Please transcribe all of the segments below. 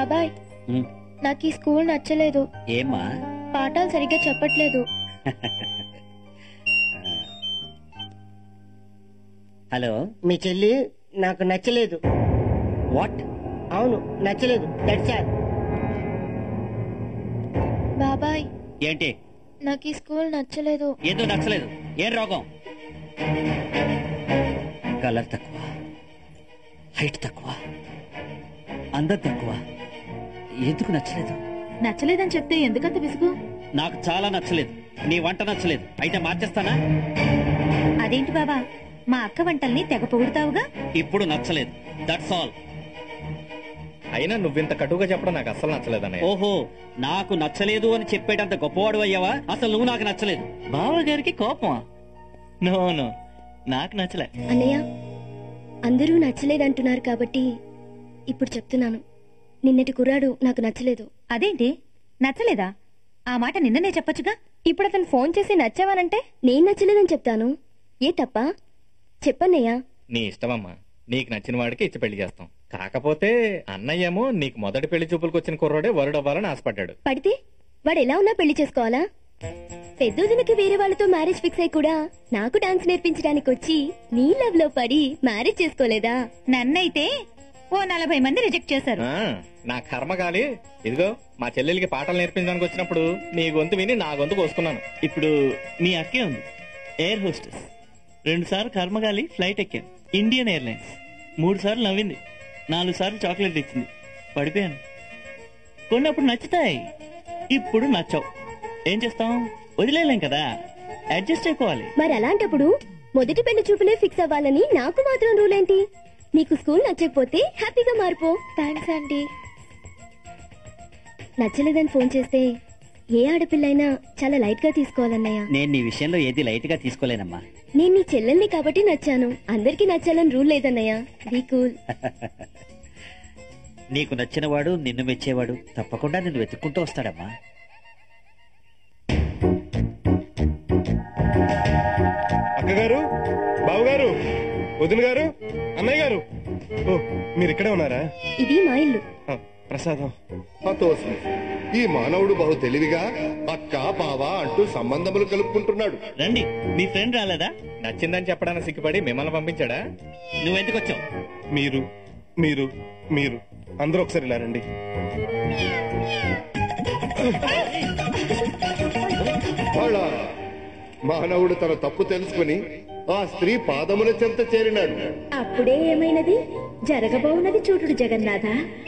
బాబాయ్ ఉమ్, నాకు ఈ స్కూల్ నచ్చలేదు ఏమ్మా పాఠాలు సరిగ్గా చెప్పట్లేదు హలో మీ చెల్లి నాకు నచ్చలేదు వాట్ అవును నచ్చలేదు దట్స్ ఆల్ బాబాయ్ ఏంటి నాకు ఈ స్కూల్ నచ్చలేదు ఎందుకు నచ్చలేదు ఏం రోగం కలర్ తక్కువ హైట్ తక్కువ అందం తక్కువ ఎందుకు నచ్చలేదు నచ్చలేదని చెప్తే ఎందుకంత విసుగు నాకు చాలా నచ్చలేదు నీ వంట నచ్చలేదు అయితే మార్చేస్తానా అదేంటి బాబా మా అక్క వంటల్ని తెగ పొగుడుతావుగా ఇప్పుడు నచ్చలేదు దట్స్ ఆల్ అయినా నువ్వింత కటువుగా చెప్పడం నాకు అస్సలు నచ్చలేదన్నయ్య ఓహో నాకు నచ్చలేదు అని చెప్పేటంత గొప్పవాడు అయ్యావా అసలు నువ్వు నాకు నచ్చలేదు బావగారికి కోపమా నో నో నాకు నచ్చలే అన్నయ్య అందరూ నచ్చలేదంటున్నారు కాబట్టి ఇప్పుడు చెప్తున్నాను నిన్నటి కుర్రాడు నాకు నచ్చలేదు అదేంటి నచ్చలేదా ఆ మాట నిన్ననే చెప్పొచ్చుగా ఇప్పుడు అతను ఫోన్ చేసి నచ్చావానంటే నేను నచ్చలేదని చెప్తాను ఏ తప్ప చెప్పన్నయ్యా నీ ఇష్టమమ్మా నీకు నచ్చిన వాడికి ఇచ్చి పెళ్లి చేస్తాం కాకపోతే అన్నయ్యేమో నీకు మొదటి పెళ్లి చూపులకు వచ్చిన కుర్రోడే వరుడు అవ్వాలని ఆశపడ్డాడు పడితే వాడు ఎలా ఉన్నా పెళ్లి చేసుకోవాలా పెద్దోదినకి వేరే వాళ్ళతో మ్యారేజ్ ఫిక్స్ అయి కూడా నాకు డాన్స్ నేర్పించడానికి వచ్చి నీ లవ్ లో పడి మ్యారేజ్ చేసుకోలేదా నన్నైతే ఓ నలభై మంది రిజెక్ట్ చేశారు ఆ, నా కర్మగాలి ఇదిగో మా చెల్లెలికి పాటలు నేర్పించడానికి వచ్చినప్పుడు నీ గొంతు విని నా గొంతు కోసుకున్నాను ఇప్పుడు మీ అక్కే ఉంది ఎయిర్ హోస్టెస్ రెండు సార్లు కర్మగాలి ఫ్లైట్ ఎక్కాను ఇండియన్ ఎయిర్లైన్స్ మూడు సార్లు నవ్వింది నాలుగు సార్లు చాక్లెట్ ఇచ్చింది పడిపోయాను కొన్నప్పుడు నచ్చుతాయి ఇప్పుడు నచ్చవు ఏం చేస్తాం వదిలేలేం కదా అడ్జస్ట్ అయిపోవాలి మరి అలాంటప్పుడు మొదటి పెళ్లి చూపులే ఫిక్స్ అవ్వాలని నాకు మాత్రం రూల్ ఏంటి నీకు స్కూల్ నచ్చకపోతే హ్యాపీగా మారిపో థ్యాంక్స్ ఆంటీ నచ్చలేదని ఫోన్ చేస్తే ఏ ఆడపిల్లైనా చాలా లైట్ గా తీసుకోవాలన్నయ్య నేను నీ విషయంలో ఏది లైట్ గా తీసుకోలేనమ్మా నేను నీ చెల్లెల్ని కాబట్టి నచ్చాను అందరికీ నచ్చాలని రూల్ లేదన్నయ్య బీ కూల్ నీకు నచ్చినవాడు నిన్ను మెచ్చేవాడు తప్పకుండా నిన్ను వెతుక్కుంటూ వస్తాడమ్మా అక్కగారు బావగారు వదిన గారు అన్నయ్య గారు ఓ మీరు ఇక్కడే ఉన్నారా ఇది మా ఇల్లు ఆ, ప్రసాదం హతోస్మి ఈ మానవుడు బహు తెలివిగా అక్క బావ అంటూ సంబంధములు కలుపుకుంటున్నాడు రండి మీ ఫ్రెండ్ రాలేదా నచ్చిందని చెప్పడానికి సిగ్గుపడి మిమ్మల్ని పంపించాడా నువ్వెందుకు వచ్చావు మీరు మీరు మీరు అందరూ ఒకసారి ఇలా రండి వాళ్ళ మానవుడు తన తప్పు తెలుసుకుని ఆ స్త్రీ పాదముల చెంత చేరినాడు అప్పుడే ఏమైనది జరగబోవున్నది చూటుడు జగన్నాథ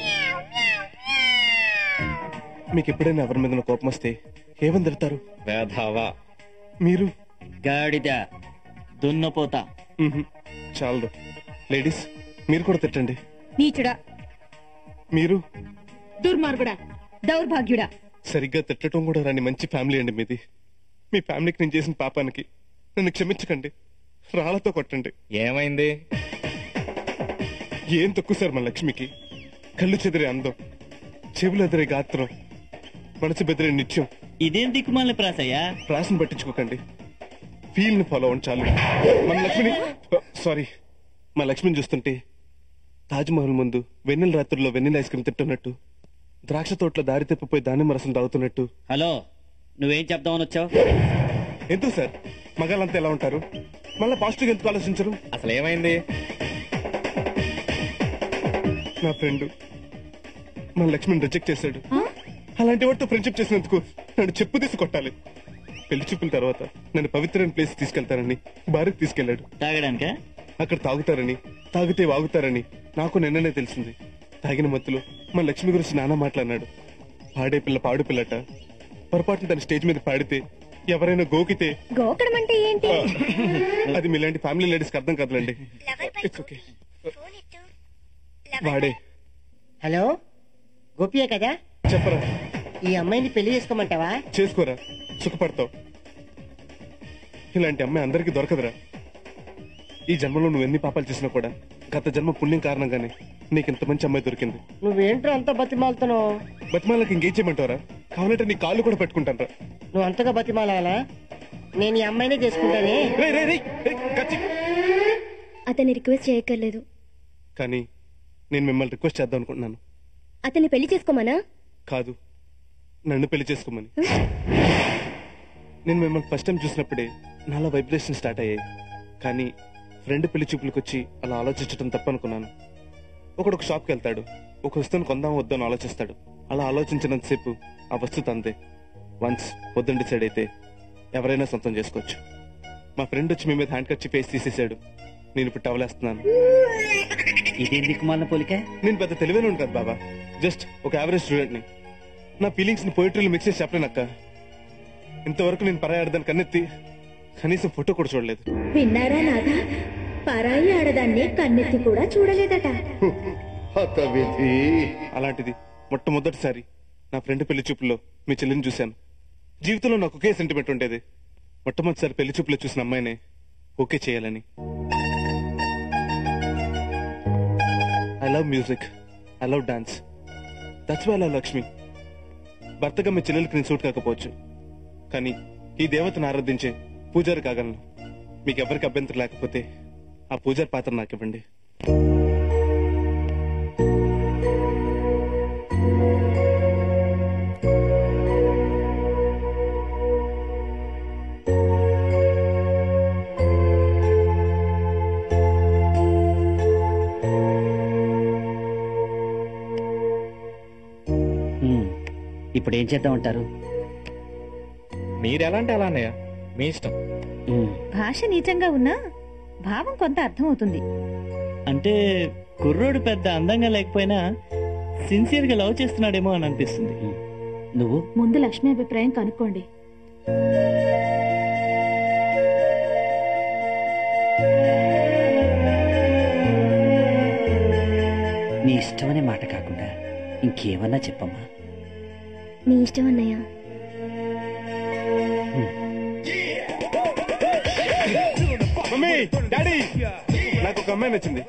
మీకు ఎప్పుడైనా ఎవరి మీద కోపం వస్తే ఏమని తిడతారు వేధావా మీరు గాడిద దున్నపోతా మ్హూ, చాలదు లేడీస్ మీరు కూడా తిట్టండి నీచుడా మీరు దుర్మార్గుడా దౌర్భాగ్యుడా సరిగ్గా తిట్టడం కూడా రాని మంచి ఫ్యామిలీ అండి మీది మీ ఫ్యామిలీకి నేను చేసిన పాపానికి నన్ను క్షమించకండి రాళ్లతో కొట్టండి ఏమైంది ఏం తక్కువ సార్ మన లక్ష్మికి కళ్ళు చెదిరే అందం చెవులు ఎదిరే గాత్రం మనసు బెదిరే నిత్యం ఇదేం దిక్కుమాలిన ప్రాసయ్యా రాసిని పట్టించుకోకండి ఫీల్ ని ఫాలో అవ్వండి చాలు మన లక్ష్మిని సారీ మా లక్ష్మిని చూస్తుంటే తాజ్ మహల్ ముందు వెన్నెల రాత్రుల్లో వెన్నెల ఐస్ క్రీమ్ తింటున్నట్టు ద్రాక్ష తోటలో దారి తప్పిపోయి దానిమ్మ రసం తాగుతున్నట్టు హలో నువ్వేం చెప్దామని వచ్చావు ఎందుకు సార్ మగాళ్ళంతా ఎలా ఉంటారు మళ్ళీ పాజిటివ్ ఎందుకు ఆలోచించరు అసలు ఏమైంది నా ఫ్రెండ్ మన లక్ష్మిని రిజెక్ట్ చేశాడు అలాంటి వాడితో ఫ్రెండ్షిప్ చేసినందుకు నన్ను చెప్పు తీసి కొట్టాలి పెళ్లి చూపుల తర్వాత నన్ను పవిత్రమైన ప్లేస్ తీసుకెళ్తానని భారత్ తీసుకెళ్లాడు తాగడానికా అక్కడ తాగుతారని తాగితే వాగుతారని నాకు నిన్ననే తెలిసింది తాగిన మత్తులో మన లక్ష్మి గురించి నానా మాట్లాడినాడు పాడే పిల్ల పాడు పిల్లట పొరపాటున తన స్టేజ్ మీద పాడితే ఎవరైనా గోకితే గోకడం అంటే ఏంటి ఆ, అది మీలాంటి ఫ్యామిలీ లేడీస్కి అర్థం కాదులండి ఇట్స్ ఓకే వాడే హలో గోపియే కదా చెప్పరా ఈ అమ్మాయిని పెళ్లి చేసుకోమంటావా చేసుకోరా సుఖపడతావు ఇలాంటి అమ్మాయి అందరికీ దొరకదురా ఈ జన్మలో నువ్వు ఎన్ని పాపాలు చేసినా కూడా గత జన్మ పుణ్యం కారణంగానే నీకు ఇంత మంచి అమ్మాయి దొరికింది నువ్వేంట్రా అంత బతిమాలుతున్నావు బతిమాలకి ఇంకేం చేయమంటావరా కావాలంటే నీ కాళ్ళు కూడా పెట్టుకుంటాను నువ్వు అంతగా బతిమాలాలా నేను ఈ అమ్మాయినే చేసుకుంటానే అతన్ని రిక్వెస్ట్ చేయక్కర్లేదు కానీ నేను మిమ్మల్ని రిక్వెస్ట్ చేద్దాం అనుకుంటున్నాను అతన్ని పెళ్లి చేసుకోమనా కాదు నన్ను పెళ్లి చేసుకోమని నేను మిమ్మల్ని ఫస్ట్ టైం చూసినప్పుడే నాలో వైబ్రేషన్ స్టార్ట్ అయ్యాయి కానీ ఫ్రెండ్ పెళ్లి చూపులకు వచ్చి అలా ఆలోచించడం తప్పనుకున్నాను ఒకడు ఒక షాప్కి వెళ్తాడు ఒక వస్తువుని కొందాం వద్దని ఆలోచిస్తాడు అలా ఆలోచించినంతసేపు ఆ వస్తువు తందే వన్స్ వద్దని డిసైడ్ అయితే ఎవరైనా సొంతం చేసుకోవచ్చు మా ఫ్రెండ్ వచ్చి మీ మీద హ్యాండ్ కట్ ఫేస్ తీసేశాడు నేను ఇప్పుడు టవలేస్తున్నాను ఇదేం దిక్కుమాలిన పోలిక నేను పెద్ద తెలివైన కదా బాబా జస్ట్ ఒక యావరేజ్ స్టూడెంట్ ని నా ఫీలింగ్స్ ని పోయిటరీలో మిక్స్ చేసి చెప్పలేనక్క ఇంతవరకు నేను పరాయాడదాన్ని కన్నెత్తి కనీసం ఫోటో కూడా చూడలేదు విన్నారా నాథ పరాయి ఆడదాన్ని కన్నెత్తి కూడా చూడలేదట హత విధి అలాంటిది మొట్టమొదటిసారి నా ఫ్రెండ్ పెళ్లి చూపుల్లో మీ చెల్లిని చూశాను జీవితంలో నాకు ఒకే సెంటిమెంట్ ఉండేది మొట్టమొదటిసారి పెళ్లి చూపులో చూసిన అమ్మాయినే ఓకే చేయాలని I love music I love dance that's why love Lakshmi భర్తగా మీ చెల్లెలకి నేను సూట్ కాకపోవచ్చు కానీ ఈ దేవతను ఆరాధించే పూజారి కాగలను మీకు ఎవరికి అభ్యంతరం లేకపోతే ఆ పూజారి పాత్ర నాకు ఇవ్వండి ఉమ్, ఇప్పుడు ఏం చేద్దాం అంటారు మీరెలా అంటే అలా అన్నయ్య మీ ఇష్టం ఉమ్, భాష నీచంగా ఉన్నా భావం కొంత అర్థమవుతుంది అంటే కుర్రోడు పెద్ద అందంగా లేకపోయినా సిన్సియర్ గా లవ్ చేస్తున్నాడేమో అని అనిపిస్తుంది నువ్వు ముందు లక్ష్మి అభిప్రాయం కనుక్కోండి నీ ఇష్టమనే మాట కాకుండా ఇంకేమన్నా చెప్పమ్మా మీ ఇష్టం అన్నయ్య మమ్మీ డాడీ నాకు ఒక అమ్మాయి నచ్చింది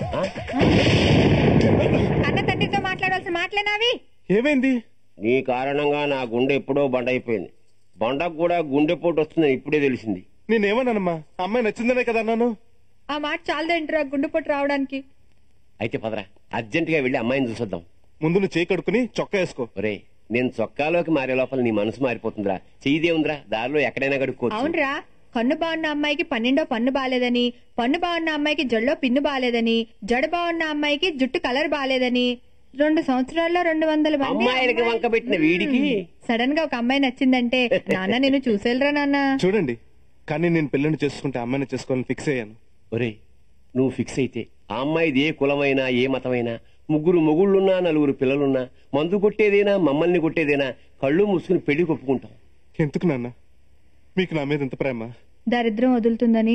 అన్న తండ్రితో మాట్లాడాల్సిన మాటలేనావి ఏమైంది నీ కారణంగా నా గుండె ఎప్పుడో బండ అయిపోయింది బండకు కూడా గుండెపోటు వస్తుందని ఇప్పుడే తెలిసింది నేనేమన్నానమ్మా అమ్మాయి నచ్చిందనే కదా అన్నాను ఆ మాట చాలదేంట్రా గుండెపోటు రావడానికి అయితే పదరా అర్జెంట్ గా వెళ్ళి అమ్మాయిని చూసొద్దాం ముందు నువ్వు చేయి కడుక్కుని చొక్కా వేసుకో ఒరే నేను చొక్కాలోకి మారే లోపల నీ మనసు మారిపోతుందిరా చెయ్యిదే ఉందిరా దారిలో ఎక్కడైనా కడుక్కోవచ్చు అవునరా కన్ను బాగున్న అమ్మాయికి పన్నెండో పన్ను బాలేదని పన్ను బాగున్న అమ్మాయికి జల్లో పిన్ను బాలేదని జడ బాగున్న అమ్మాయికి జుట్టు కలర్ బాలేదని రెండు సంవత్సరాల్లో రెండు వందల మంది అమ్మాయిలకి వంక పెట్టిన వీడికి సడన్ గా ఒక అమ్మాయి నచ్చిందంటే నాన్న నేను చూసేలరా నాన్న చూడండి కానీ నేను పిల్లని చేసుకుంటే అమ్మాయిని చేసుకోవాలని ఫిక్స్ అయ్యాను ఒరే నువ్వు ఫిక్స్ అయితే ఆ అమ్మాయిది ఏ కులమైనా ఏ మతమైనా ముగ్గురు మొగుళ్ళున్నా నలుగురు పిల్లలున్నా మందు కొట్టేదేనా మమ్మల్ని కొట్టేదేనా కళ్ళు మూసుకుని పెళ్లి కొప్పుకుంటాం ఎందుకు నాన్న మీకు నా మీద ఎంత ప్రేమ దరిద్రం వదులుతుందని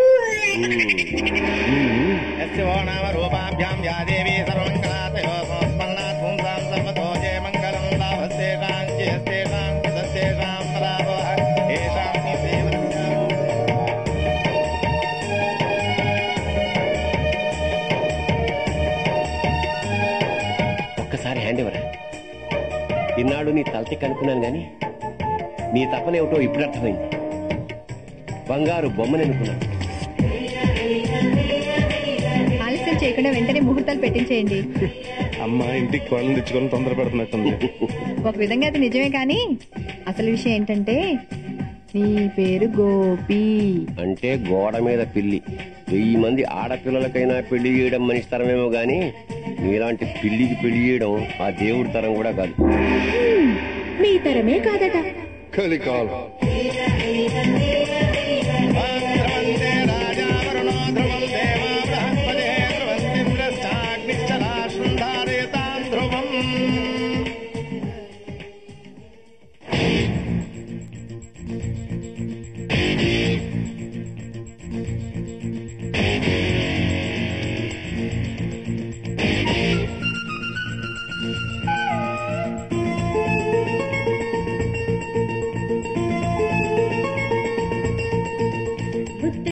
ఒక్కసారి హ్యాండ్ ఇవ్వరా ఇన్నాడు నీ తలతి కనుక్కున్నాను గాని నీ తపనేమిటో ఇప్పుడు అర్థమైంది బంగారు బొమ్మని అనుకున్నాను ఆలస్యం చేయకుండా వెంటనే ముహూర్తాలు పెట్టించేయండి అమ్మ ఇంటికి కోళ్ళని తెచ్చుకొని తొందర పెడుతున్నట్టుంది ఒక విధంగా అది నిజమే కానీ అసలు విషయం ఏంటంటే నీ పేరు గోపి అంటే గోడ మీద పిల్లి వెయ్యి మంది ఆడపిల్లలకైనా పెళ్లి చేయడం మనిషి తరమేమో గాని నీలాంటి పిల్లికి పెళ్లి చేయడం ఆ దేవుడి తరం కూడా కాదు మీ తరమే కాదట కలికాలం